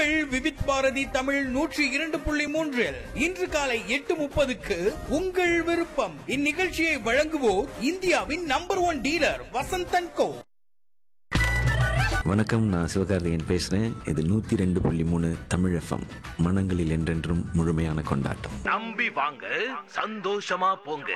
உங்கள் விவித் பாரதி தமிழ் நூற்றி இரண்டு புள்ளி மூன்றில் இன்று காலை எட்டு முப்பதுக்கு உங்கள் விருப்பம் இந்நிகழ்ச்சியை வழங்குவோர் இந்தியாவின் number one dealer Vasanthan co வணக்கம் நான் சிவகார்த்திகேயன் பேசுகிறேன் இது நூற்றி ரெண்டு புள்ளி மூணு தமிழ் எஃப்எம் மனங்களில் என்றென்றும் முழுமையான கொண்டாட்டம் நம்பி வாங்க சந்தோஷமா போங்க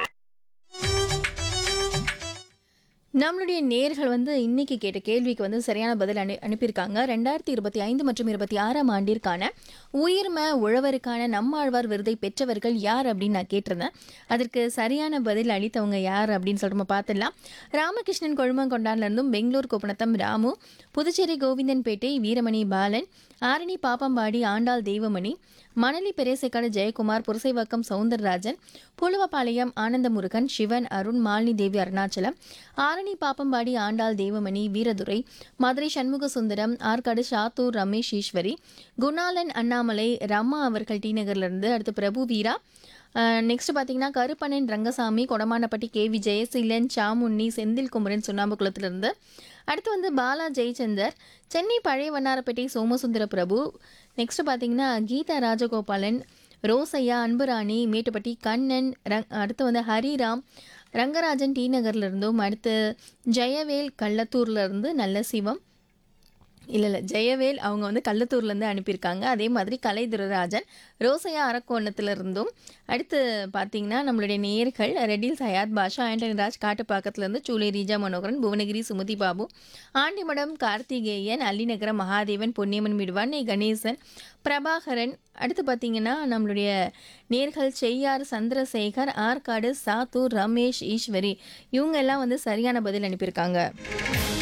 நம்மளுடைய நேர்கள் வந்து இன்னைக்கு கேட்ட கேள்விக்கு வந்து சரியான பதில் அனு அனுப்பியிருக்காங்க ரெண்டாயிரத்தி இருபத்தி ஐந்து மற்றும் இருபத்தி ஆறாம் ஆண்டிற்கான உயிர்ம உழவருக்கான நம்மாழ்வார் விருதை பெற்றவர்கள் யார் அப்படின்னு நான் கேட்டிருந்தேன் அதற்கு சரியான பதில் அளித்தவங்க யார் அப்படின்னு சொல்லிட்டு நம்ம பார்த்துடலாம் ராமகிருஷ்ணன் கொழுமங்கொண்டான்லேருந்தும் பெங்களூர் கோப்பனத்தம் ராமு புதுச்சேரி கோவிந்தன்பேட்டை வீரமணி பாலன் ஆரணி பாப்பம்பாடி ஆண்டாள் தெய்வமணி மணலி பெரேசைக்காடு ஜெயக்குமார் புரசைவாக்கம் சவுந்தரராஜன் புலுவபாளையம் ஆனந்தமுருகன் சிவன் அருண் மாலினி தேவி அருணாச்சலம் ஆரணி பாப்பம்பாடி ஆண்டாள் தேவமணி வீரதுரை மதுரை சண்முக சுந்தரம் ஆற்காடு சாத்தூர் ரமேஷ் ஈஸ்வரி குணாலன் அண்ணாமலை ரம்மா அவர்கள் டி நகர்லேருந்து அடுத்து பிரபு வீரா நெக்ஸ்ட் பார்த்தீங்கன்னா கருப்பண்ணன் ரங்கசாமி கொடமானப்பட்டி கே வி ஜெயசீலன் சாமுண்ணி செந்தில் குமரன் சுண்ணாம்புக்குளத்திலிருந்து அடுத்து வந்து பாலா ஜெயச்சந்தர் சென்னை பழைய வண்ணாரப்பேட்டை சோமசுந்தர பிரபு நெக்ஸ்ட் பார்த்தீங்கன்னா கீதா ராஜகோபாலன் ரோசையா அன்புராணி மேட்டுப்பட்டி கண்ணன் ரங் அடுத்து வந்து ஹரிராம் ரங்கராஜன் டி நகர்ல இருந்தும் அடுத்து ஜெயவேல் கள்ளத்தூர்ல இருந்து நல்ல சிவம் இல்லை இல்லை ஜெயவேல் அவங்க வந்து கள்ளத்தூர்லேருந்து அனுப்பியிருக்காங்க அதே மாதிரி கலை துரராஜன் ரோசையா அரக்கோணத்துல இருந்தும் அடுத்து பார்த்தீங்கன்னா நம்மளுடைய நேர்கள் ரெடில் சயாத் பாஷா ஆண்டனி ராஜ் காட்டுப்பாக்கத்துலேருந்து சூலை ரீஜா மனோகரன் புவனகிரி சுமதி பாபு ஆண்டிமடம் கார்த்திகேயன் அல்லிநகரம் மகாதேவன் பொன்னியம்மன் மிடுவான் கணேசன் பிரபாகரன் அடுத்து பார்த்தீங்கன்னா நம்மளுடைய நேர்கள் செய்யார் சந்திரசேகர் ஆற்காடு சாத்தூர் ரமேஷ் ஈஸ்வரி இவங்க எல்லாம் வந்து சரியான பதில் அனுப்பியிருக்காங்க